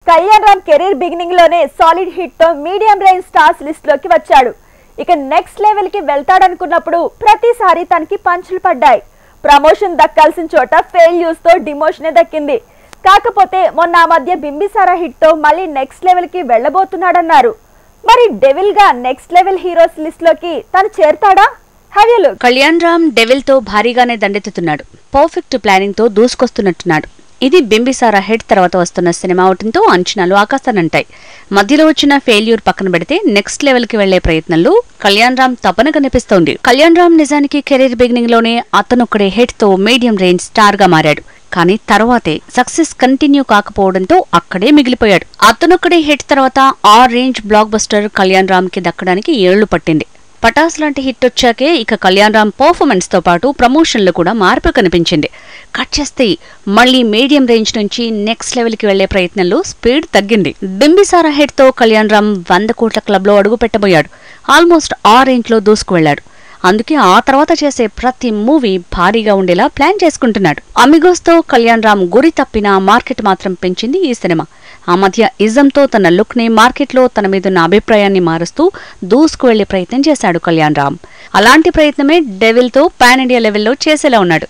Kalyan Ram career beginning లోనే solid hit తో medium range stars list లోకి వచ్చాడు ఇక నెక్స్ట్ లెవెల్ కి వెళ్తాడనుకున్నప్పుడు ప్రతిసారి తనకి పంచులు పడ్డాయి ప్రమోషన్ దక్కాల్సిన చోట ఫెయిల్యూర్స్ తో డిమోషనే దక్కింది కాకపోతే మొన్న ఆ మధ్య బింబిసారా హిట్ తో మళ్ళీ నెక్స్ట్ లెవెల్ కి వెళ్ళబోతున్నాడన్నారు మరి డెవిల్ గా నెక్స్ట్ లెవెల్ హీరోస్ లిస్ట్ లోకి తను చేరతాడా have you look Kalyan Ram devil తో భారీగానే దండెత్తుతున్నాడు పర్ఫెక్ట్ ప్లానింగ్ తో దూసుకొస్తున్నట్టున్నాడు ఇది బింబిసారా హెడ్ తర్వాత వస్తున్న సినిమా అవటంతో అంచనాలు ఆకాశానంటాయి మధ్యలో వచ్చిన ఫెయిల్యూర్ పక్కన పెడితే నెక్స్ట్ లెవెల్ కి వెళ్లే ప్రయత్నంలో కళ్యాణ్ రామ్ తపన కనిపిస్తోంది కళ్యాణ్ రామ్ నిజానికి కెరీర్ బిగినింగ్ లోనే అతనొక్కడే హెడ్ తో మీడియం రేంజ్ స్టార్ గా మారాడు కానీ తర్వాతే సక్సెస్ కంటిన్యూ కాకపోవడంతో అక్కడే మిగిలిపోయాడు అతనొక్కడే హిట్ తర్వాత ఆ range blockbuster Kalyan Ram కి దక్కడానికి ఏళ్లు పట్టింది పటాస్ లాంటి హిట్ వచ్చాకే ఇక కళ్యాణ్ రామ్ పర్ఫార్మెన్స్ తో పాటు ప్రమోషన్లు కూడా మార్పు కనిపించింది కట్ చేస్తే మళ్ళీ మీడియం రేంజ్ నుంచి నెక్స్ట్ లెవెల్ కి వెళ్లే ప్రయత్నంలో స్పీడ్ తగ్గింది బింబిసారా హిట్ తో కళ్యాణ్ రామ్ వంద కోట్ల క్లబ్ లో అడుగు పెట్టబోయాడు ఆల్మోస్ట్ ఆ రేంజ్ లో దూసుకు వెళ్లాడు అందుకే ఆ తర్వాత చేసే ప్రతి మూవీ భారీగా ఉండేలా ప్లాన్ చేసుకుంటున్నాడు అమిగోస్ తో కళ్యాణ్ రామ్ గురి తప్పిన మార్కెట్ మాత్రం పెంచింది ఈ సినిమా ఆ మధ్య ఇజంతో తన లుక్ ని మార్కెట్లో తన మీదున్న అభిప్రాయాన్ని మారుస్తూ దూసుకు వెళ్లే ప్రయత్నం చేశాడు కళ్యాణ్ రామ్ అలాంటి ప్రయత్నమే డెవిల్ తో పాన్ ఇండియా లెవెల్లో చేసేలా ఉన్నాడు